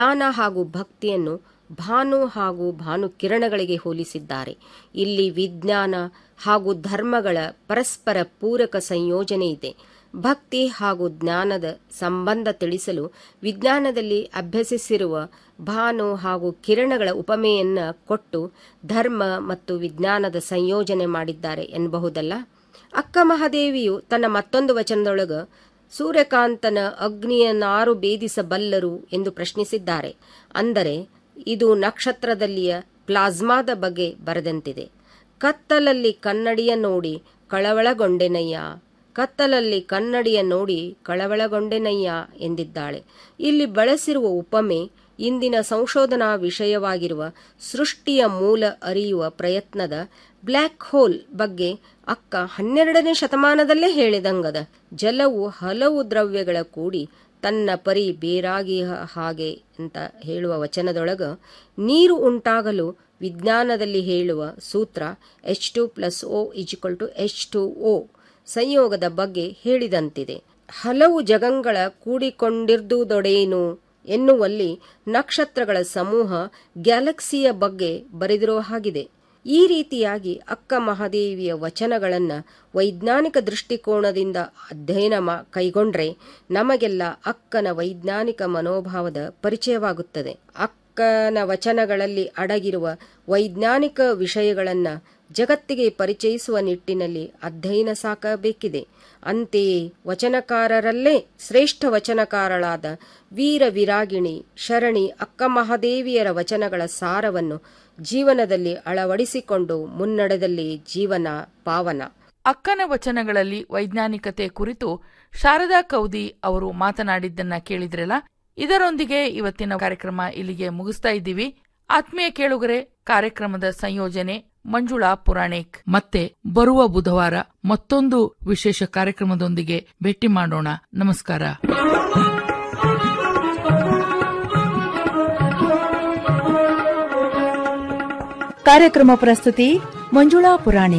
ಜ್ಞಾನ ಹಾಗೂ ಭಕ್ತಿಯನ್ನು ಭಾನು ಹಾಗೂ ಭಾನು ಕಿರಣಗಳಿಗೆ ಹೋಲಿಸಿದ್ದಾರೆ ಇಲ್ಲಿ ವಿಜ್ಞಾನ ಹಾಗೂ ಧರ್ಮಗಳ ಪರಸ್ಪರ ಪೂರಕ ಸಂಯೋಜನೆ ಇದೆ ಭಕ್ತಿ ಹಾಗೂ ಜ್ಞಾನದ ಸಂಬಂಧ ತಿಳಿಸಲು ವಿಜ್ಞಾನದಲ್ಲಿ ಅಭ್ಯಸಿಸಿರುವ ಭಾನು ಹಾಗೂ ಕಿರಣಗಳ ಉಪಮೆಯನ್ನ ಕೊಟ್ಟು ಧರ್ಮ ಮತ್ತು ವಿಜ್ಞಾನದ ಸಂಯೋಜನೆ ಮಾಡಿದ್ದಾರೆ ಎನ್ನಬಹುದಲ್ಲ ಅಕ್ಕ ಮಹಾದೇವಿಯು ತನ್ನ ಮತ್ತೊಂದು ವಚನದೊಳಗ ಸೂರ್ಯಕಾಂತನ ಅಗ್ನಿಯ ನಾರು ಭೇದಿಸಬಲ್ಲರು ಎಂದು ಪ್ರಶ್ನಿಸಿದ್ದಾರೆ ಅಂದರೆ ಇದು ನಕ್ಷತ್ರದಲ್ಲಿಯ ಪ್ಲಾಸ್ಮಾದ ಬಗ್ಗೆ ಬರೆದಂತಿದೆ ಕತ್ತಲಲ್ಲಿ ಕನ್ನಡಿಯ ನೋಡಿ ಕಳವಳಗೊಂಡೆನಯ್ಯ ಕತ್ತಲಲ್ಲಿ ಕನ್ನಡಿಯ ನೋಡಿ ಕಳವಳಗೊಂಡೆನಯ್ಯ ಎಂದಿದ್ದಾಳೆ ಇಲ್ಲಿ ಬಳಸಿರುವ ಉಪಮೆ ಇಂದಿನ ಸಂಶೋಧನಾ ವಿಷಯವಾಗಿರುವ ಸೃಷ್ಟಿಯ ಮೂಲ ಅರಿಯುವ ಪ್ರಯತ್ನದ ಬ್ಲ್ಯಾಕ್ ಹೋಲ್ ಬಗ್ಗೆ ಅಕ್ಕ ಹನ್ನೆರಡನೇ ಶತಮಾನದಲ್ಲೇ ಹೇಳಿದಂಗದ ಜಲವು ಹಲವು ದ್ರವ್ಯಗಳ ಕೂಡಿ ತನ್ನ ಪರಿ ಬೇರಾಗಿ ಹಾಗೆ ಅಂತ ಹೇಳುವ ವಚನದೊಳಗ ನೀರು ಉಂಟಾಗಲು ವಿಜ್ಞಾನದಲ್ಲಿ ಹೇಳುವ ಸೂತ್ರ H two plus O is equal to H two O ಸಂಯೋಗದ ಬಗ್ಗೆ ಹೇಳಿದಂತಿದೆ ಹಲವು ಜಗಂಗಳ ಕೂಡಿಕೊಂಡಿರ್ದುದೊಡೇನು ಎನ್ನುವಲ್ಲಿ ನಕ್ಷತ್ರಗಳ ಸಮೂಹ ಗ್ಯಾಲಕ್ಸಿಯ ಬಗ್ಗೆ ಬರೆದಿರೋ ಹಾಗಿದೆ ಈ ರೀತಿಯಾಗಿ ಅಕ್ಕ ಮಹಾದೇವಿಯ ವಚನಗಳನ್ನು ವೈಜ್ಞಾನಿಕ ದೃಷ್ಟಿಕೋನದಿಂದ ಅಧ್ಯಯನ ಕೈಗೊಂಡ್ರೆ ನಮಗೆಲ್ಲ ಅಕ್ಕನ ವೈಜ್ಞಾನಿಕ ಮನೋಭಾವದ ಪರಿಚಯವಾಗುತ್ತದೆ ಅಕ್ಕನ ವಚನಗಳಲ್ಲಿ ಅಡಗಿರುವ ವೈಜ್ಞಾನಿಕ ವಿಷಯಗಳನ್ನು ಜಗತ್ತಿಗೆ ಪರಿಚಯಿಸುವ ನಿಟ್ಟಿನಲ್ಲಿ ಅಧ್ಯಯನ ಸಾಕಬೇಕಿದೆ ಅಂತೆಯೇ ವಚನಕಾರರಲ್ಲೇ ಶ್ರೇಷ್ಠ ವಚನಕಾರಳಾದ ವೀರ ವಿರಾಗಿಣಿ ಶರಣಿ ಅಕ್ಕ ಮಹಾದೇವಿಯರ ವಚನಗಳ ಸಾರವನ್ನು ಜೀವನದಲ್ಲಿ ಅಳವಡಿಸಿಕೊಂಡು ಮುನ್ನಡೆದಲ್ಲಿ ಜೀವನ ಪಾವನ ಅಕ್ಕನ ವಚನಗಳಲ್ಲಿ ವೈಜ್ಞಾನಿಕತೆ ಕುರಿತು ಶಾರದಾ ಕೌದಿ ಅವರು ಮಾತನಾಡಿದ್ದನ್ನ ಕೇಳಿದ್ರಲ್ಲ ಇದರೊಂದಿಗೆ ಇವತ್ತಿನ ಕಾರ್ಯಕ್ರಮ ಇಲ್ಲಿಗೆ ಮುಗಿಸ್ತಾ ಇದ್ದೀವಿ ಆತ್ಮೀಯ ಕೇಳುಗರೆ ಕಾರ್ಯಕ್ರಮದ ಸಂಯೋಜನೆ ಮಂಜುಳಾ ಪುರಾಣಿಕ್ ಮತ್ತೆ ಬರುವ ಬುಧವಾರ ಮತ್ತೊಂದು ವಿಶೇಷ ಕಾರ್ಯಕ್ರಮದೊಂದಿಗೆ ಭೇಟಿ ಮಾಡೋಣ ನಮಸ್ಕಾರ ಕಾರ್ಯಕ್ರಮ ಪ್ರಸ್ತುತಿ ಮಂಜುಳಾ ಪುರಾಣಿ